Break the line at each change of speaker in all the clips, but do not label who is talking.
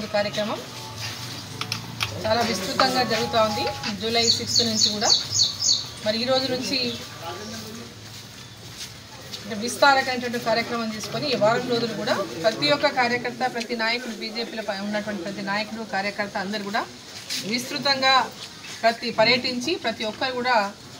నమోదు కార్యక్రమం చాలా విస్తృతంగా జరుగుతూ ఉంది జూలై సిక్స్త్ నుంచి కూడా మరి ఈ రోజు నుంచి అంటే విస్తారకమైనటువంటి కార్యక్రమం తీసుకొని ఈ వారం రోజులు కూడా ప్రతి ఒక్క కార్యకర్త ప్రతి నాయకుడు బీజేపీలో ప- ఉన్నటువంటి ప్రతి నాయకుడు కార్యకర్త అందరు కూడా విస్తృతంగా ప్రతి పర్యటించి ప్రతి ఒక్కరు కూడా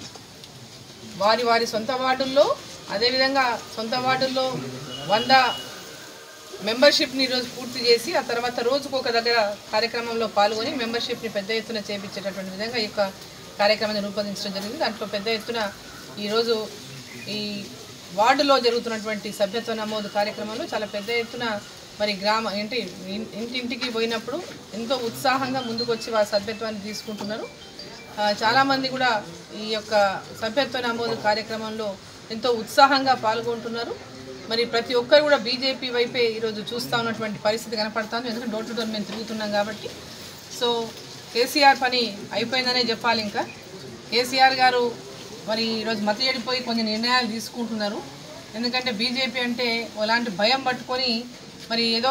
వారి వారి సొంత వార్డుల్లో అదేవిధంగా సొంత వార్డుల్లో వంద మెంబర్షిప్ని ఈరోజు పూర్తి చేసి ఆ తర్వాత రోజుకు ఒక దగ్గర కార్యక్రమంలో పాల్గొని మెంబర్షిప్ని పెద్ద ఎత్తున చేపించేటటువంటి విధంగా ఈ యొక్క కార్యక్రమాన్ని రూపొందించడం జరిగింది దాంట్లో పెద్ద ఎత్తున ఈరోజు ఈ వార్డులో జరుగుతున్నటువంటి సభ్యత్వ నమోదు కార్యక్రమంలో చాలా పెద్ద ఎత్తున మరి గ్రామ ఏంటి ఇన్- ఇంటింటికి పోయినప్పుడు ఎంతో ఉత్సాహంగా ముందుకు వచ్చి వారి సభ్యత్వాన్ని తీసుకుంటున్నారు ఆ, చాలామంది కూడా ఈ యొక్క సభ్యత్వ నమోదు కార్యక్రమంలో ఎంతో ఉత్సాహంగా పాల్గొంటున్నారు మరి ప్రతి ఒక్కరు కూడా బీజేపీ వైపే ఈరోజు చూస్తూ ఉన్నటువంటి పరిస్థితి కనపడుతుంది ఎందుకంటే డోర్ టు డోర్ మేము తిరుగుతున్నాం కాబట్టి సో కేసీఆర్ పని అయిపోయిందనే చెప్పాలి ఇంకా కేసీఆర్ గారు మరి ఈరోజు మత చెడిపోయి కొన్ని నిర్ణయాలు తీసుకుంటున్నారు ఎందుకంటే బీజేపీ అంటే అలాంటి భయం పట్టుకొని మరి ఏదో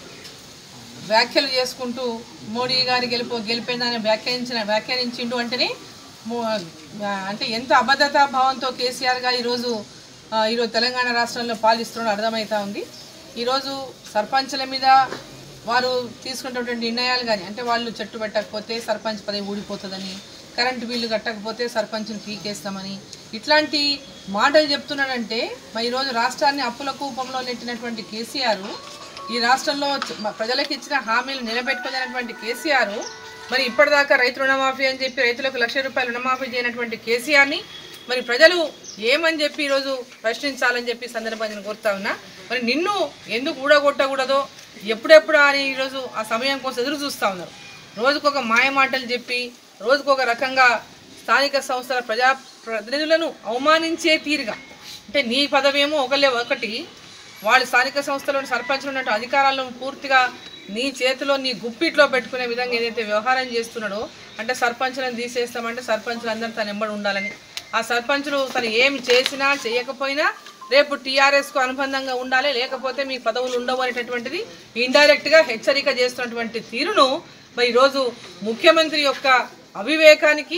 వ్యాఖ్యలు చేసుకుంటూ మోడీ గారి గెలుపు గెలిపోయిందని వ్యాఖ్యానించిన వ్యాఖ్యానించిండు అంటేనే మో- ఆ, అంటే ఎంత అబద్ధతా భావంతో కేసీఆర్ గారు ఈరోజు ఆ, ఈరోజు తెలంగాణ రాష్ట్రంలో పాలిస్తున్నాడు అర్థమవుతా ఉంది ఈరోజు సర్పంచ్ల మీద వారు తీసుకున్నటువంటి నిర్ణయాలు కానీ అంటే వాళ్ళు చెట్టు పెట్టకపోతే సర్పంచ్ పదవి ఊడిపోతుందని కరెంటు బిల్లు కట్టకపోతే సర్పంచ్ని పీకేస్తామని ఇట్లాంటి మాటలు చెప్తున్నాడంటే మరి ఈరోజు రాష్ట్రాన్ని అప్పుల కూపంలో నెట్టినటువంటి కేసీఆర్ ఈ రాష్ట్రంలో చ- మ- ప్రజలకు ఇచ్చిన హామీలు నిలబెట్టుకునేటువంటి కేసీఆర్ మరి ఇప్పటిదాకా రైతు రుణమాఫీ అని చెప్పి రైతులకు లక్ష రూపాయలు రుణమాఫీ చేయనటువంటి కేసీఆర్ని మరి ప్రజలు ఏమని చెప్పి ఈరోజు ప్రశ్నించాలని చెప్పి ఈ సందర్భంగా నేను కోరుతా ఉన్నా మరి నిన్ను ఎందుకు ఊడగొట్టకూడదో ఎప్పుడెప్పుడు అని ఈరోజు ఆ సమయం కోసం ఎదురు చూస్తూ ఉన్నారు రోజుకొక మాయ మాటలు చెప్పి రోజుకొక రకంగా స్థానిక సంస్థల ప్రజా ప్రతినిధులను అవమానించే తీరుగా అంటే నీ పదవేమో ఒకలే ఒకటి వాళ్ళు స్థానిక సంస్థలోని సర్పంచ్లు ఉన్నట్టు అధికారాలను పూర్తిగా నీ చేతిలో నీ గుప్పిట్లో పెట్టుకునే విధంగా ఏదైతే వ్యవహారం చేస్తున్నాడో అంటే సర్పంచ్లను తీసేస్తామంటే సర్పంచ్లు అందరూ తను ఎంబడి ఉండాలని ఆ సర్పంచులు తను ఏమి చేసినా చేయకపోయినా రేపు టీఆర్ఎస్కు అనుబంధంగా ఉండాలి లేకపోతే మీ పదవులు ఉండవు అనేటటువంటిది ఇండైరెక్ట్గా హెచ్చరిక చేస్తున్నటువంటి తీరును మరి ఈరోజు ముఖ్యమంత్రి యొక్క అవివేకానికి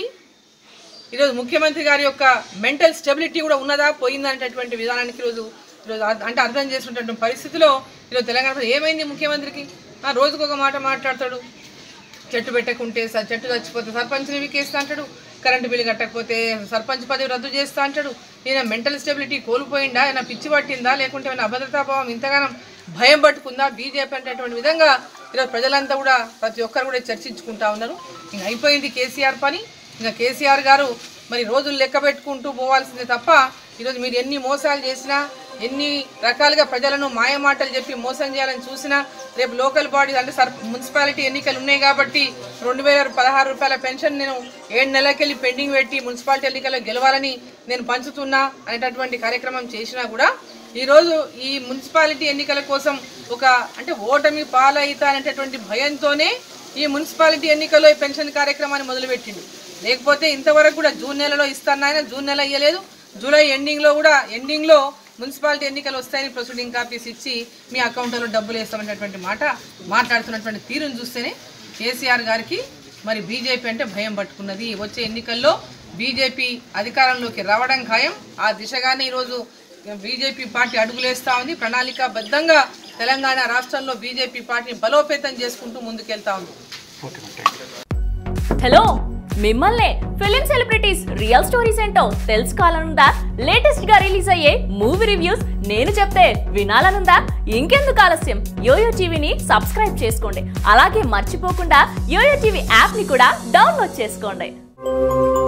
ఈరోజు ముఖ్యమంత్రి గారి యొక్క మెంటల్ స్టెబిలిటీ కూడా ఉన్నదా పోయిందా అనేటటువంటి విధానానికి ఈరోజు ఈరోజు అర్థ- అంటే అర్థం చేసినటువంటి పరిస్థితిలో ఈరోజు తెలంగాణ ప్రజలు ఏమైంది ముఖ్యమంత్రికి ఆ రోజుకు ఒక మాట మాట్లాడతాడు చెట్టు పెట్టకుంటే స- చెట్టు చచ్చిపోతే సర్పంచ్ని వికేస్తా అంటాడు కరెంటు బిల్లు కట్టకపోతే సర్పంచ్ పదవి రద్దు చేస్తా అంటాడు ఈయన మెంటల్ స్టెబిలిటీ కోల్పోయిందా ఆయన పిచ్చి పట్టిందా లేకుంటే ఏమైనా అభద్రతాభావం ఇంతగానం భయం పట్టుకుందా బీజేపీ అనేటటువంటి విధంగా ఈరోజు ప్రజలంతా కూడా ప్రతి ఒక్కరు కూడా చర్చించుకుంటా ఉన్నారు ఇంక అయిపోయింది కేసీఆర్ పని ఇంకా కేసీఆర్ గారు మరి రోజులు లెక్క పెట్టుకుంటూ పోవాల్సిందే తప్ప ఈరోజు మీరు ఎన్ని మోసాలు చేసినా ఎన్ని రకాలుగా ప్రజలను మాయమాటలు చెప్పి మోసం చేయాలని చూసినా రేపు లోకల్ బాడీ అంటే సర్ మున్సిపాలిటీ ఎన్నికలు ఉన్నాయి కాబట్టి రెండు వేల పదహారు రూపాయల పెన్షన్ నేను ఏడు నెలలకెళ్ళి పెండింగ్ పెట్టి మున్సిపాలిటీ ఎన్నికల్లో గెలవాలని నేను పంచుతున్నా అనేటటువంటి కార్యక్రమం చేసినా కూడా ఈరోజు ఈ మున్సిపాలిటీ ఎన్నికల కోసం ఒక అంటే ఓటమి పాలయితా అనేటటువంటి భయంతోనే ఈ మున్సిపాలిటీ ఎన్నికల్లో ఈ పెన్షన్ కార్యక్రమాన్ని మొదలుపెట్టిండు లేకపోతే ఇంతవరకు కూడా జూన్ నెలలో ఇస్తాను ఆయన జూన్ నెల ఇయ్యలేదు జూలై ఎండింగ్లో కూడా ఎండింగ్లో మున్సిపాలిటీ ఎన్నికలు వస్తాయని ప్రొసీడింగ్ కాపీస్ ఇచ్చి మీ అకౌంట్లో డబ్బులు వేస్తామనేటువంటి మాట మాట్లాడుతున్నటువంటి తీరును చూస్తేనే కేసీఆర్ గారికి మరి బీజేపీ అంటే భయం పట్టుకున్నది వచ్చే ఎన్నికల్లో బీజేపీ అధికారంలోకి రావడం ఖాయం ఆ దిశగానే ఈరోజు బీజేపీ పార్టీ అడుగులేస్తా ఉంది ప్రణాళికాబద్ధంగా తెలంగాణ రాష్ట్రంలో బీజేపీ పార్టీని బలోపేతం చేసుకుంటూ ముందుకెళ్తా ఉంది
హలో మిమ్మల్నే ఫిలిం సెలబ్రిటీస్ రియల్ స్టోరీస్ ఏంటో తెలుసుకోవాలనుందా లేటెస్ట్ గా రిలీజ్ అయ్యే మూవీ రివ్యూస్ నేను చెప్తే వినాలనుందా ఇంకెందుకు ఆలస్యం యోయో టీవీని సబ్స్క్రైబ్ చేసుకోండి అలాగే మర్చిపోకుండా యోయో టీవీ యాప్ ని కూడా డౌన్లోడ్ చేసుకోండి